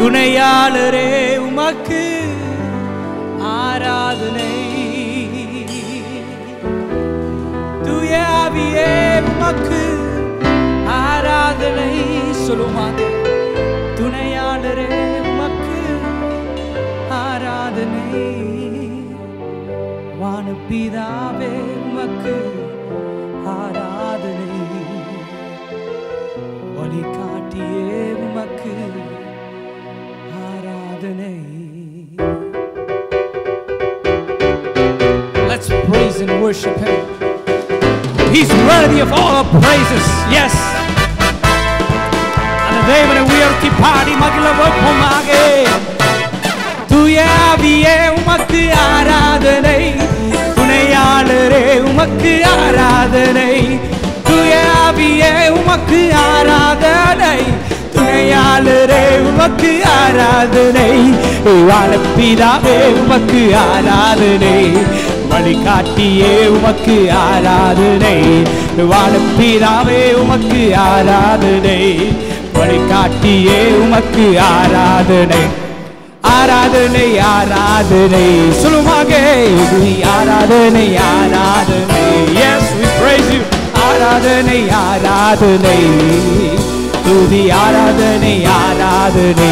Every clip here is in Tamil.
துணையாளரே உமக்கு ஆராதனை துயாவியே உமக்கு ஆராதனை சொல்லுவாங்க துணையாளரே உமக்கு ஆராதனை வானபிதாவே உமக்கு ஆராதனை வழிகாட்டியே உமக்கு ஆராதனை Let's praise and worship him. He's worthy of all our praises. Yes. அந்த தேவனை உயர்த்தி பாடி மகிழ வைப்போமாக துயாவியே உமக்கு ஆராதனை துணையாளரே உமக்கு ஆராதனை துயாவியே உமக்கு ஆராதனை துணையாளரே உமக்கு ஆராதனை வாழப்பிதாவே உமக்கு ஆராதனை வழிகாட்டியே உமக்கு ஆராதனை வாழப்பிதாவே உமக்கு ஆராதனை வழிகாட்டியே உமக்கு ஆராதனை ஆராதனை ஆராதனை சொல்லுவாங்க ஆராதனை ஆராதனை எஸ் we praise you ஆராதனை ஆராதனை துதி ஆராதனை ஆராதனை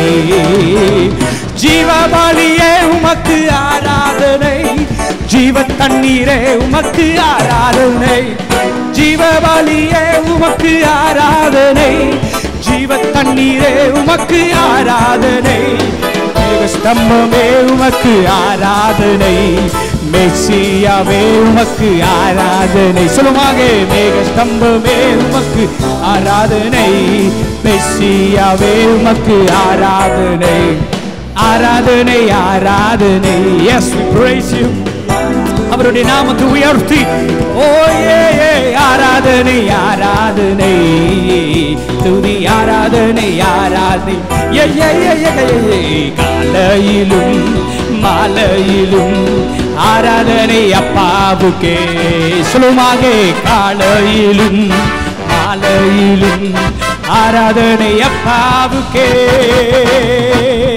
ஜீவபலியே உமக்கு ஆராதனை ஜீவ தண்ணீரே உமக்கு ஆராதனை ஜீவபலியே உமக்கு ஆராதனை ஜீவ தண்ணீரே உமக்கு ஆராதனை மேக ஸ்தம்பமே உமக்கு ஆராதனை மெஸ்ஸியாவே உமக்கு ஆராதனை சொல்லுவாங்க மேக ஸ்தம்பமே உமக்கு ஆராதனை மெஸ்ஸியாவே உமக்கு ஆராதனை ஆராதனை ஆராதனை எஸ் we praise you அவருடைய நாமத்தை உயர்த்தி ஓ ஏ ஏ ஆராதனை ஆராதனை துதி ஆராதனை ஆராதனை ஏ ஏ ஏ ஏ ஏ, ஏ, காலையிலும் மாலையிலும் ஆராதனை அப்பாவுக்கே சொல்லுமாக காலையிலும் மாலையிலும் ஆராதனை அப்பாவுக்கே